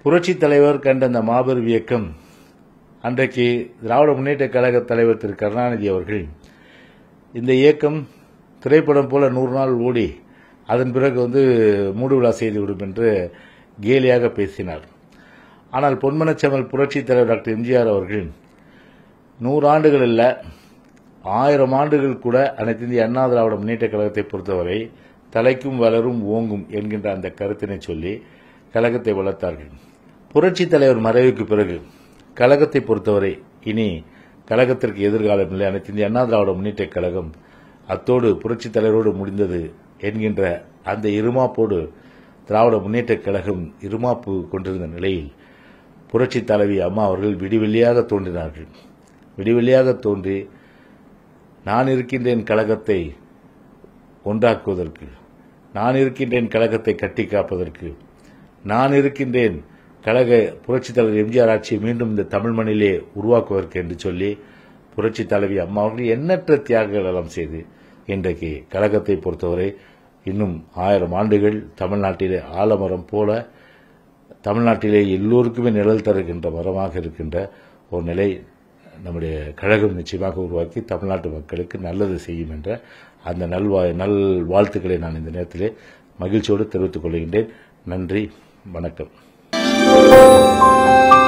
புரட்சித் தலைவர் கண்ட அந்த மாபெரும் இயக்கம் அன்றைக்கு திராவிட முன்னேற்ற கழக தலைவர் திரு கருணாநிதி அவர்கள் இந்த இயக்கம் திரைப்படம் போல நூறு நாள் ஓடி அதன் பிறகு வந்து மூடு விழா செய்துவிடும் என்று கேலியாக பேசினார் ஆனால் பொன்மனச்செம்மல் புரட்சித் தலைவர் டாக்டர் எம்ஜிஆர் அவர்கள் நூறு ஆண்டுகள் இல்ல ஆயிரம் ஆண்டுகள் கூட அனைத்து இந்திய அண்ணா திராவிட முன்னேற்ற கழகத்தை பொறுத்தவரை தலைக்கும் வளரும் ஓங்கும் என்கின்ற அந்த கருத்தினை சொல்லி கழகத்தை வளர்த்தார்கள் புரட்சித் தலைவர் மறைவுக்கு பிறகு கழகத்தை பொறுத்தவரை இனி கழகத்திற்கு எதிர்காலம் இல்லை அனைத்து இந்திய அண்ணா திராவிட முன்னேற்ற கழகம் அத்தோடு புரட்சித் தலைவரோடு முடிந்தது என்கின்ற அந்த இருமாப்போடு திராவிட முன்னேற்ற கழகம் இருமாப்பு கொண்டிருந்த நிலையில் புரட்சி தலைவி அம்மா அவர்கள் விடிவெள்ளியாக தோன்றினார்கள் விடிவெள்ளியாக தோன்றி நான் இருக்கின்றேன் கழகத்தை ஒன்றாக்குவதற்கு நான் இருக்கின்றேன் கழகத்தை கட்டி காப்பதற்கு நான் இருக்கின்றேன் கழக புரட்சித் தலைவர் எம்ஜிஆர் ஆட்சியை மீண்டும் இந்த தமிழ் மண்ணிலே உருவாக்குவதற்கு என்று சொல்லி புரட்சித் தலைவி அம்மா அவர்கள் எண்ணற்ற தியாகங்கள் எல்லாம் செய்து இன்றைக்கு கழகத்தை பொறுத்தவரை இன்னும் ஆயிரம் ஆண்டுகள் தமிழ்நாட்டிலே ஆலமரம் போல தமிழ்நாட்டிலே எல்லோருக்குமே நிழல் தருகின்ற மரமாக இருக்கின்ற ஒரு நிலை நம்முடைய கழகம் நிச்சயமாக உருவாக்கி தமிழ்நாட்டு மக்களுக்கு நல்லது செய்யும் என்ற அந்த நல்வா நல் வாழ்த்துக்களை நான் இந்த நேரத்திலே மகிழ்ச்சியோடு தெரிவித்துக் கொள்கின்றேன் நன்றி வணக்கம்